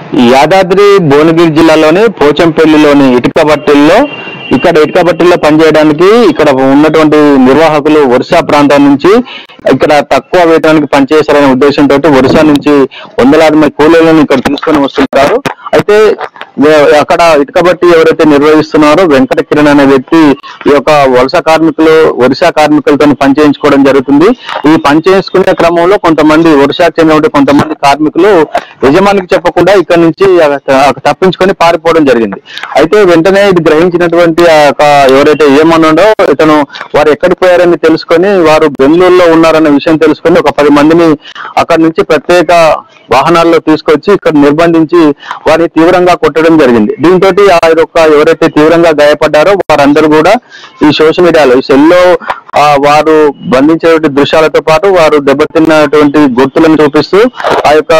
ఈ యాదాద్రి భువనగిరి జిల్లాలోని పోచంపల్లిలోని ఇటుక బట్టిల్లో ఇక్కడ ఇటుక బట్టిల్లో పనిచేయడానికి ఇక్కడ ఉన్నటువంటి నిర్వాహకులు ఒరిస్సా ప్రాంతం నుంచి ఇక్కడ తక్కువ వేతనానికి పనిచేశారనే ఉద్దేశంతో ఒరిస్సా నుంచి వందలాది మంది కూలీలను ఇక్కడ తీసుకొని వస్తుంటారు అయితే వే- అక్కడ ఇటుక బట్టి ఎవరైతే నిర్వహిస్తున్నారో వెంకట కిరణ్ అనే వ్యక్తి ఈ యొక్క వలస కార్మికులు ఒరిస్సా కార్మికులతో పని చేయించుకోవడం జరుగుతుంది ఈ పని చేసుకునే క్రమంలో కొంతమంది ఒరిస్సాకు చెందిన కొంతమంది కార్మికులు యజమానికి చెప్పకుండా ఇక్కడ నుంచి ఆ- తప్పించుకొని పారిపోవడం జరిగింది అయితే వెంటనే ఇది గ్రహించినటువంటి ఆ యొక్క ఎవరైతే ఏమన్నాడో ఇతను వారు ఎక్కడికి పోయారని తెలుసుకొని వారు బెంగళూరులో ఉన్నారన్న విషయం తెలుసుకొని ఒక పది మందిని అక్కడి నుంచి ప్రత్యేక వాహనాల్లో తీసుకొచ్చి ఇక్కడ నిర్బంధించి వారిని తీవ్రంగా కొట్టడం జరిగింది దీంతో ఆ యొక్క ఎవరైతే తీవ్రంగా గాయపడ్డారో వారందరూ కూడా ఈ సోషల్ మీడియాలో ఈ సెల్లో ఆ వారు బంధించేటువంటి దృశ్యాలతో పాటు వారు దెబ్బతిన్నటువంటి గుర్తులను చూపిస్తూ ఆ యొక్క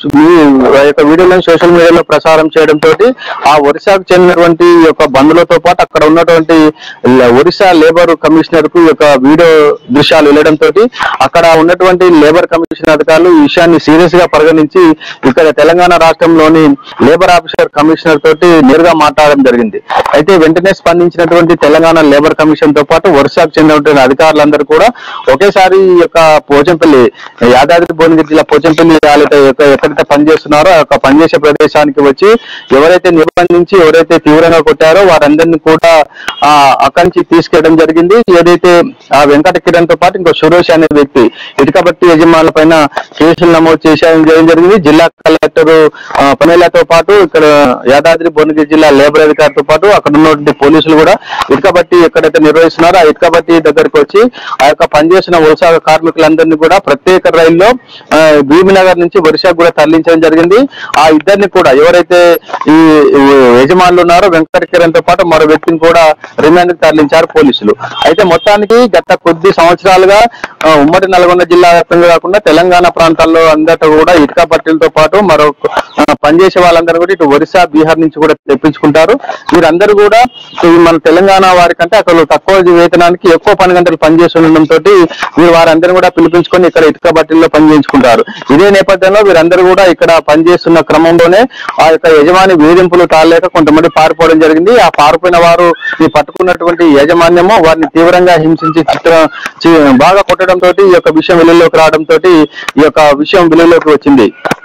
వీ- ఆ యొక్క వీడియోలను సోషల్ మీడియాలో ప్రసారం చేయడం తోటి ఆ ఒరిస్సాకు చెందినటువంటి ఈ యొక్క బంధువులతో పాటు అక్కడ ఉన్నటువంటి ల- ఒరిస్సా లేబర్ కమిషనర్ కు ఈ యొక్క వీడియో దృశ్యాలు వెళ్ళడం తోటి అక్కడ ఉన్నటువంటి లేబర్ కమిషన్ అధికారులు ఈ విషయాన్ని సీరియస్ గా పరిగణించి ఇక్కడ తెలంగాణ రాష్ట్రంలోని లేబర్ ఆఫీసర్ కమిషనర్ తోటి నేరుగా మాట్లాడడం జరిగింది అయితే వెంటనే స్పందించినటువంటి తెలంగాణ లేబర్ కమిషన్ తో పాటు ఒరిస్సాకు చెందినటువంటి అధికారులందరూ కూడా ఒకేసారి ఈ యొక్క పోచంపల్లి యాదాద్రి భువనగిరి జిల్లా పోచంపల్లి వాళ్ళైతే ఎక్క- ఎక్కడైతే పనిచేస్తున్నారో ఆ యొక్క పనిచేసే ప్రదేశానికి వచ్చి ఎవరైతే నిర్బంధించి ఎవరైతే తీవ్రంగా కొట్టారో వారందరినీ కూడా ఆ అక్కడి నుంచి తీసుకెళ్ళడం జరిగింది ఏదైతే ఆ వెంకట కిరణ్ తో పాటు ఇంకో సురేష్ అనే వ్యక్తి ఇటుక బట్టి యజమానుల పైన కేసులు నమోదు చేసేయడం చేయడం జరిగింది జిల్లా కలెక్టర్ పనేలాతో పాటు ఇక్కడ యాదాద్రి భువనగిరి జిల్లా లేబర్ అధికారితో పాటు అక్కడ ఉన్నటువంటి పోలీసులు కూడా ఇటుక బట్టి ఎక్కడైతే నిర్వహిస్తున్నారో ఆ ఇటుక బట్టి దగ్గరకు వచ్చి ఆ యొక్క పనిచేసిన వలస కార్మికులందరినీ కూడా ప్రత్యేక రైల్లో ఆ, భీమినగర్ నుంచి ఒరిస్సాకు కూడా తరలించడం జరిగింది ఆ ఇద్దరిని కూడా ఎవరైతే ఈ ఈ యజమానులు ఉన్నారో వెంకట కిరణ్ తో పాటు మరో వ్యక్తిని కూడా రిమాండ్ తరలించారు పోలీసులు అయితే మొత్తానికి గత కొద్ది సంవత్సరాలుగా ఆ, ఉమ్మడి నల్గొండ జిల్లా వ్యాప్తంగా కాకుండా తెలంగాణ ప్రాంతాల్లో అందరితో కూడా ఇటుక పట్టీలతో పాటు మరో ఆ, పనిచేసే వాళ్ళందరూ కూడా ఇటు ఒరిస్సా బీహార్ నుంచి కూడా తెప్పించుకుంటారు వీరందరూ కూడా ఈ మన తెలంగాణ వారి కంటే అక్కడ తక్కువ వేతనానికి ఎక్కువ పని గంటలు పనిచేసి ఉండడంతో వీరు వారందరూ కూడా పిలిపించుకొని ఇక్కడ ఇటుక బట్టీల్లో పని చేయించుకుంటారు ఇదే నేపథ్యంలో వీరందరూ కూడా ఇక్కడ పనిచేస్తున్న క్రమంలోనే ఆ యొక్క యజమాని వేధింపులు తాళలేక కొంతమంది పారిపోవడం జరిగింది ఆ పారిపోయిన వారు ఈ పట్టుకున్నటువంటి యాజమాన్యము వారిని తీవ్రంగా హింసించి చిత్ర చి- బాగా కొట్టడం తోటి ఈ యొక్క విషయం వెలుగులోకి రావడం తోటి ఈ యొక్క విషయం వెలుగులోకి వచ్చింది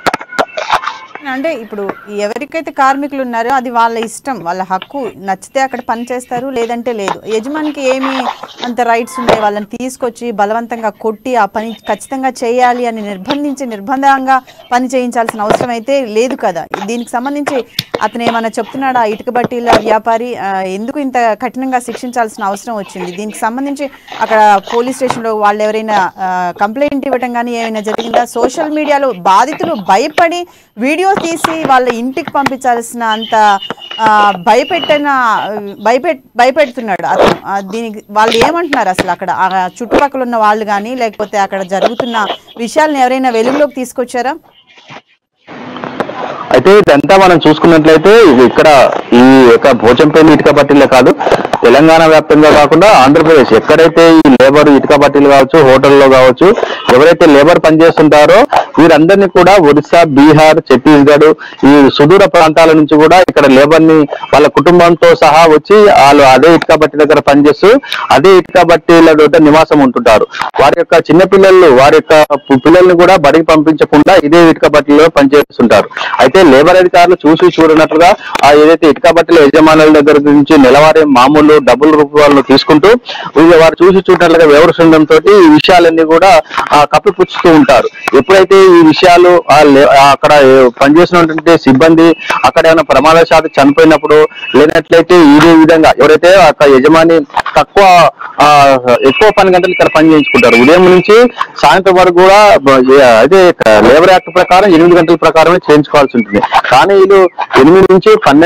అంటే ఇప్పుడు ఎవరికైతే కార్మికులు ఉన్నారో అది వాళ్ళ ఇష్టం వాళ్ళ హక్కు నచ్చితే అక్కడ పని చేస్తారు లేదంటే లేదు యజమానికి ఏమి అంత రైట్స్ ఉన్నాయి వాళ్ళని తీసుకొచ్చి బలవంతంగా కొట్టి ఆ పని ఖచ్చితంగా చేయాలి అని నిర్బంధించి నిర్బంధంగా పని చేయించాల్సిన అవసరం అయితే లేదు కదా దీనికి సంబంధించి అతను ఏమైనా చెప్తున్నాడా ఇటుక బట్టీల వ్యాపారి ఆ, ఎందుకు ఇంత కఠినంగా శిక్షించాల్సిన అవసరం వచ్చింది దీనికి సంబంధించి అక్కడ పోలీస్ స్టేషన్లో వాళ్ళు ఎవరైనా ఆ, కంప్లైంట్ ఇవ్వడం కానీ ఏమైనా జరిగిందా సోషల్ మీడియాలో బాధితులు భయపడి వీడియో తీసి వాళ్ళ ఇంటికి పంపించాల్సిన అంత ఆ, భయపెట్టిన భయపెట్ భయపెడుతున్నాడు అతను ఆ, దీనికి వాళ్ళు ఏమంటున్నారు అసలు అక్కడ ఆ చుట్టుపక్కల ఉన్న వాళ్ళు కానీ లేకపోతే అక్కడ జరుగుతున్న విషయాలను ఎవరైనా వెలుగులోకి తీసుకొచ్చారా అయితే ఇదంతా మనం చూసుకున్నట్లయితే ఇది ఇక్కడ ఈ యొక్క పోచంపల్లి ఇటుక బట్టీలే కాదు తెలంగాణ వ్యాప్తంగా కాకుండా ఆంధ్రప్రదేశ్ ఎక్కడైతే ఈ లేబర్ ఇటుక బట్టీలు కావచ్చు హోటల్లో కావచ్చు ఎవరైతే లేబర్ పనిచేస్తుంటారో వీరందరినీ కూడా ఒరిస్సా బీహార్ ఛత్తీస్గఢ్ ఈ సుదూర ప్రాంతాల నుంచి కూడా ఇక్కడ లేబర్ ని వాళ్ళ కుటుంబంతో సహా వచ్చి వాళ్ళు అదే ఇటుక బట్టి దగ్గర పనిచేస్తూ అదే ఇటుక బట్టీల వద్ద నివాసం ఉంటుంటారు వారి యొక్క చిన్న పిల్లలు వారి యొక్క పు- పిల్లల్ని కూడా బడికి పంపించకుండా ఇదే ఇటుక బట్టీలో పనిచేస్తుంటారు అయితే లేబర్ అధికారులు చూసి చూడనట్లుగా ఆ ఏదైతే ఇటుక బట్టల యజమానుల దగ్గర నుంచి నెలవారీ మామూలు డబ్బుల రూపాయలను తీసుకుంటూ వీళ్ళు వారు చూసి చూడనట్లుగా వ్యవహరించడంతో ఈ విషయాలన్నీ కూడా ఆ, కప్పిపుచ్చుతూ ఉంటారు ఎప్పుడైతే ఈ విషయాలు ఆ లే- ఆ అక్కడ ఏ- పనిచేసినటువంటి సిబ్బంది అక్కడ ఏమైనా ప్రమాదశాత్తు చనిపోయినప్పుడు లేనట్లయితే ఇదే విధంగా ఎవరైతే అక్కడ యజమాని తక్కువ ఆ, ఎక్కువ పని గంటలు ఇక్కడ పని చేయించుకుంటారు ఉదయం నుంచి సాయంత్రం వరకు కూడా బ- ఏ- అదే లేబర్ యాక్ట్ ప్రకారం ఎనిమిది గంటల ప్రకారమే చేయించుకోవాల్సి ఉంటుంది కానీ వీళ్ళు ఎనిమిది నుంచి పన్నెండు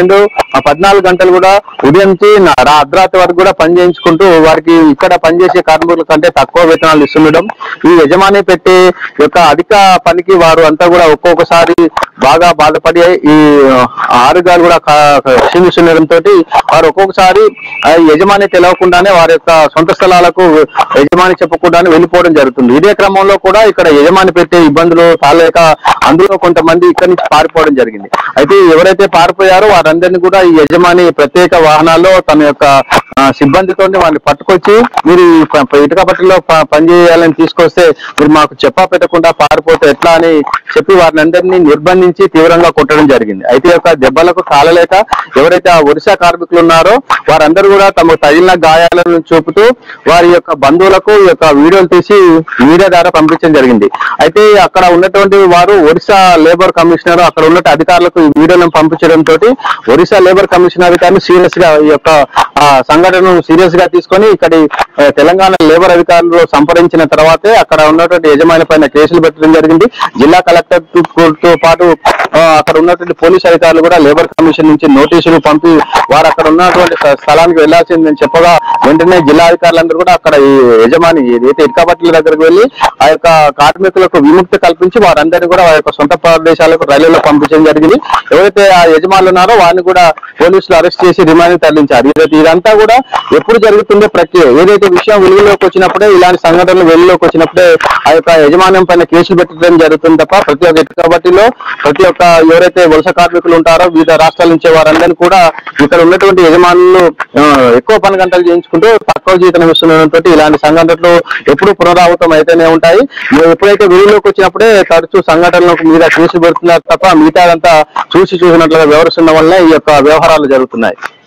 ఆ పద్నాలుగు గంటలు కూడా ఉదయం నుంచి నా- రా- అర్ధరాత్రి వరకు కూడా పని చేయించుకుంటూ వారికి ఇక్కడ పనిచేసే కార్మికుల కంటే తక్కువ వేతనాలు ఇస్తుండడం ఈ యజమాని పెట్టే యొక్క అధిక పనికి వారు అంతా కూడా ఒక్కొక్కసారి బాగా బాధపడి ఈ ఆరోగ్యాలు కూడా క్షీణిస్తుండటంతో వారు ఒక్కొక్కసారి ఆ యజమాని తెలవకుండానే వారి యొక్క సొంత స్థలాలకు యజమాని చెప్పకుండానే వెళ్ళిపోవడం జరుగుతుంది ఇదే క్రమంలో కూడా ఇక్కడ యజమాని పెట్టే ఇబ్బందులు తాలేక అందులో కొంతమంది ఇక్కడి నుంచి పారిపోవడం జరిగింది అయితే ఎవరైతే పారిపోయారో వారందరినీ కూడా ఈ యజమాని ప్రత్యేక వాహనాల్లో తన యొక్క ఆ, సిబ్బందితో వారిని పట్టుకొచ్చి మీరు ఈ ప- ప- ఇటుక బట్టలో ప- పనిచేయాలని తీసుకొస్తే మీరు మాకు చెప్పా పెట్టకుండా పారిపోతే ఎట్లా అని చెప్పి వారిని అందరినీ నిర్బంధించి తీవ్రంగా కొట్టడం జరిగింది అయితే ఈ యొక్క దెబ్బలకు కాలలేక ఎవరైతే ఆ ఒరిస్సా కార్మికులు ఉన్నారో వారందరూ కూడా తమకు తగిలిన గాయాలను చూపుతూ వారి యొక్క బంధువులకు ఈ యొక్క వీడియోలు తీసి మీడియా ద్వారా పంపించడం జరిగింది అయితే అక్కడ ఉన్నటువంటి వారు ఒరిస్సా లేబర్ కమిషనర్ అక్కడ ఉన్న అధికారులకు ఈ వీడియోలను పంపించడం తోటి ఒరిస్సా లేబర్ కమిషనర్ అధికారులు సీరియస్ గా ఈ యొక్క ఆ సంఘటనను సీరియస్ గా తీసుకొని ఇక్కడి ఆ, తెలంగాణ లేబర్ అధికారులు సంప్రదించిన తర్వాతే అక్కడ ఉన్నటువంటి యజమాని పైన కేసులు పెట్టడం జరిగింది జిల్లా కలెక్టర్ తో పాటు ఆ, అక్కడ ఉన్నటువంటి పోలీస్ అధికారులు కూడా లేబర్ కమిషన్ నుంచి నోటీసులు పంపి వారు అక్కడ ఉన్నటువంటి స్థ- స్థలానికి వెళ్లాల్సిందని చెప్పగా వెంటనే జిల్లా అధికారులందరూ కూడా అక్కడ ఈ యజమాని ఏదైతే ఇటుకబట్టల దగ్గరికి వెళ్లి ఆ యొక్క కార్మికులకు విముక్తి కల్పించి వారందరినీ కూడా వారి యొక్క సొంత ప్రదేశాలకు రైలులో పంపించడం జరిగింది ఎవరైతే ఆ యజమానులు ఉన్నారో వారిని కూడా పోలీసులు అరెస్ట్ చేసి రిమాండ్ తరలించారు ఇది- ఇదంతా కూడా ఎప్పుడు జరుగుతుందో ప్రక్రియ ఏదైతే విషయం వెలుగులోకి వచ్చినప్పుడే ఇలాంటి సంఘటనలు వెలుగులోకి వచ్చినప్పుడే ఆ యొక్క యజమాన్యం పైన కేసులు పెట్టడం జరుగుతుంది తప్ప ప్రతి ఒక్క ఇటుకబట్టిలో ప్రతి ఒక్క ఎవరైతే వలస కార్మికులు ఉంటారో వివిధ రాష్ట్రాల నుంచి వారందరినీ కూడా ఇక్కడ ఉన్నటువంటి యజమానులు ఆ, ఎక్కువ పని గంటలు చేయించుకుంటూ తక్కువ జీతం ఇస్తుండటంతో ఇలాంటి సంఘటనలు ఎప్పుడు పునరావృతం అయితేనే ఉంటాయి మీరు ఎప్పుడైతే వెలుగులోకి వచ్చినప్పుడే తరచూ సంఘటనలకు మీద కేసులు పెడుతున్నారు తప్ప మిగతాదంతా చూసి చూసినట్లుగా వ్యవహరిస్తున్న వల్ల ఈ యొక్క వ్యవహారాలు జరుగుతున్నాయి